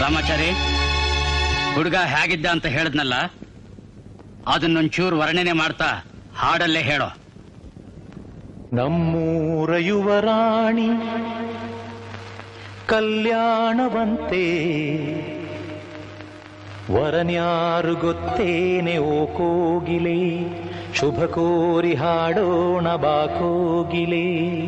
ರಾಮಾಚಾರಿ ಹುಡುಗ ಹೇಗಿದ್ದ ಅಂತ ಹೇಳಿದ್ನಲ್ಲ ಅದನ್ನೊಂಚೂರು ವರ್ಣನೆ ಮಾಡ್ತಾ ಹಾಡಲ್ಲೇ ಹೇಳೋ ನಮ್ಮೂರ ಯುವರಾಣಿ ಕಲ್ಯಾಣವಂತೆ ವರನ್ಯಾರು ಗೊತ್ತೇನೆ ಓ ಕೋಗಿಲೆ ಶುಭ ಕೋರಿ ಹಾಡೋಣ ಬಾ ಕೋಗಿಲೆ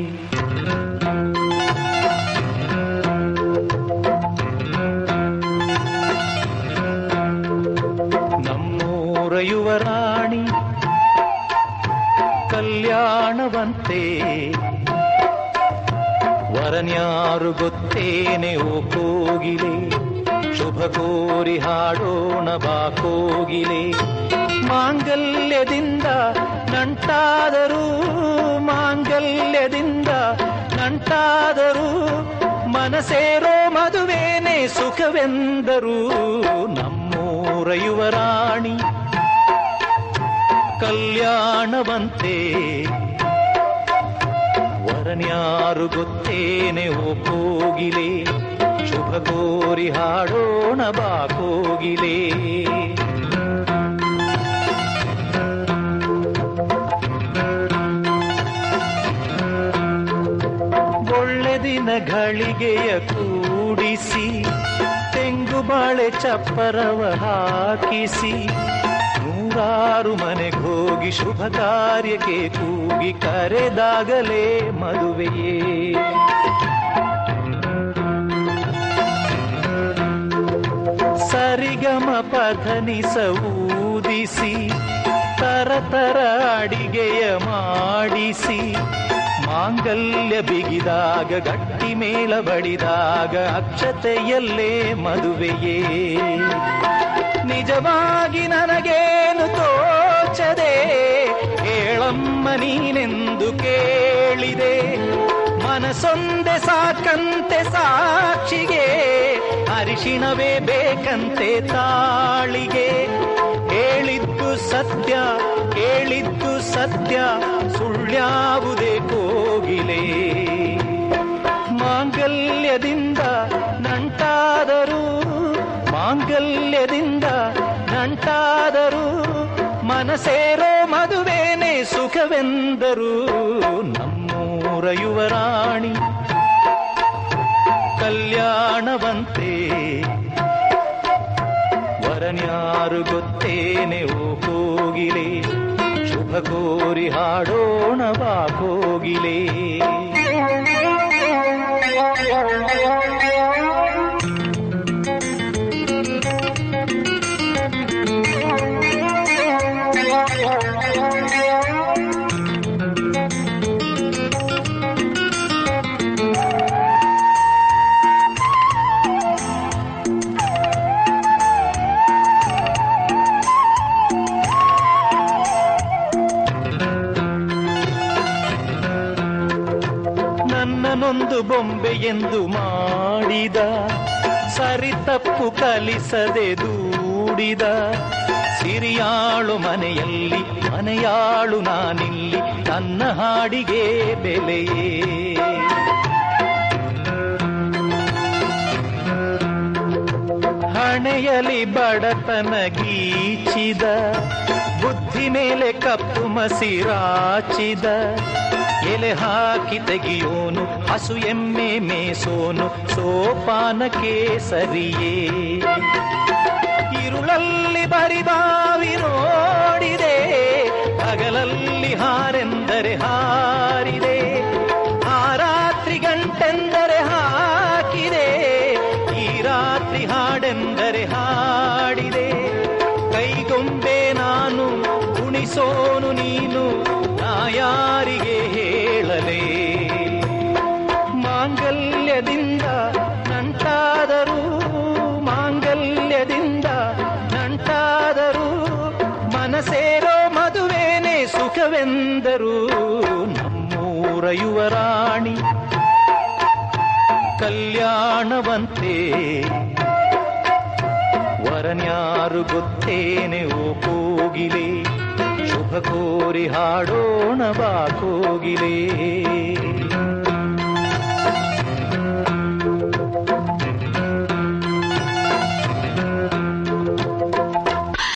ನಮ್ಮೂರ ಯುವರಾಣಿ ಕಲ್ಯಾಣವಂತೆ ವರನ್ಯಾರು ಗೊತ್ತೇನೆ ಓ ಕೋಗಿಲೆ ಶುಭ ಕೋರಿ ಹಾಡೋಣ ಬಾ ಕೋಗಿಲೆ ಮಾಂಗಲ್ಯದಿಂದ ನಂಟಾದರೂ ಮಾಂಗಲ್ಯದಿಂದ ನಂಟಾದರೂ ಮನಸೇರೋ ಮದುವೇನೆ ಸುಖವೆಂದರು ನಮ್ಮೂರ ಯುವರಾಣಿ ಕಲ್ಯಾಣವಂತೆ ವರನ್ಯಾರು ಗೊತ್ತೇನೆ ಓ ಕೋಗಿಲೆ ಶುಭ ಕೋರಿ ಹಾಡೋಣ ಬಾ ಕೋಗಿಲೆ ಒಳ್ಳೆ ದಿನ ಗಳಿಗೆಯ ಕೂಡಿಸಿ ತೆಂಗು ಬಾಳೆ ಚಪ್ಪರವ ಹಾಕಿಸಿ ನೂರಾರು ಮನೆಗೆ ಹೋಗಿ ಶುಭ ಕಾರ್ಯಕ್ಕೆ ಕೂಗಿ ಕರೆದಾಗಲೇ ಮದುವೆಯೇ ಸರಿಗಮ ಪಧನಿಸ ಊದಿಸಿ ತರತರ ಅಡಿಗೆಯ ಮಾಡಿಸಿ ಮಾಂಗಲ್ಯ ಬಿಗಿದಾಗ ಗಟ್ಟಿ ಮೇಳ ಬಡಿದಾಗ ಅಕ್ಷತೆಯಲ್ಲೇ ಮದುವೆಯೇ ನಿಜವಾಗಿ ನನಗೇನು ತೋಚದೆ ಹೇಳಮ್ಮ ನೀನೆಂದು ಕೇಳಿದೆ ಮನಸೊಂದೆ ಸಾಕಂತೆ ಸಾಕ್ಷಿಗೆ ಅರಿಶಿಣವೇ ಬೇಕಂತೆ ತಾಳಿಗೆ ಹೇಳಿದ್ದು ಸತ್ಯ ಕೇಳಿದ್ದು ಸತ್ಯ ಸುಳ್ಳ್ಯಾವುದೇ ಕೋಗಿಲೆ ಮಾಂಗಲ್ಯದಿಂದ ನಂಟಾದರೂ ಮಾಂಗಲ್ಯದಿಂದ ನಂಟಾದರೂ ಮನಸೇರೋ ಮದುವೇನೆ ಸುಖವೆಂದರು ನಮ್ಮೂರ ಯುವರಾಣಿ ಕಲ್ಯಾಣವಂತೆ ವರನ್ಯಾರು ಗೊತ್ತೇನೆ ಓ ಕೋಗಿಲೆ ಶುಭ ಕೋರಿ ಹಾಡೋಣ ಬಾ ಕೋಗಿಲೆ ನನ್ನನೊಂದು ಬೊಂಬೆ ಎಂದು ಮಾಡಿದ ಸರಿ ತಪ್ಪು ಕಲಿಸದೆ ದೂಡಿದ ಸಿರಿಯಾಳು ಮನೆಯಲ್ಲಿ ಮನೆಯಾಳು ನಾನಿಲ್ಲಿ ನನ್ನ ಹಾಡಿಗೆ ಬೆಲೆಯೇ ಹಣೆಯಲಿ ಬಡತನ ಗೀಚಿದ ಬುದ್ಧಿ ಮೇಲೆ ಕಪ್ಪು ಮಸಿರಾಚಿದ ಎಲೆ ಹಾಕಿ ತೆಗಿಯೋನು ಹಸು ಎಮ್ಮೆ ಮೇಸೋನು ಸೋಪಾನಕ್ಕೆ ಸರಿಯೇ ಇರುಳಲ್ಲಿ ಬರಿಬಾವಿ ನೋಡಿದೆ ಹಗಲಲ್ಲಿ ಹಾರೆಂದರೆ ಹಾರಿದೆ ಆ ರಾತ್ರಿ ಗಂಟೆಂದರೆ ಹಾಕಿದೆ ಈ ರಾತ್ರಿ ಹಾಡೆಂದರೆ ಹಾಡಿದೆ ಕೈಗೊಂಬೆ ನಾನು ಕುಣಿಸೋನು ನೀನು ನಾ ಯಾರಿಗೆ ಹೇಳಲೇ ಮಾಂಗಲ್ಯದಿಂದ ನಂಟಾದರೂ ಮಾಂಗಲ್ಯದಿಂದ ನಂಟಾದರೂ ಮನಸೇರೋ ಮದುವೇನೆ ಸುಖವೆಂದರು ನಮ್ಮೂರ ಯುವರಾಣಿ ಕಲ್ಯಾಣವಂತೆ ವರನ್ಯಾರು ಗೊತ್ತೇನೆ ಓ ಕೋಗಿಲೆ ಶುಭ ಕೋರಿ ಹಾಡೋಣ ಬಾ ಕೋಗಿಲೆ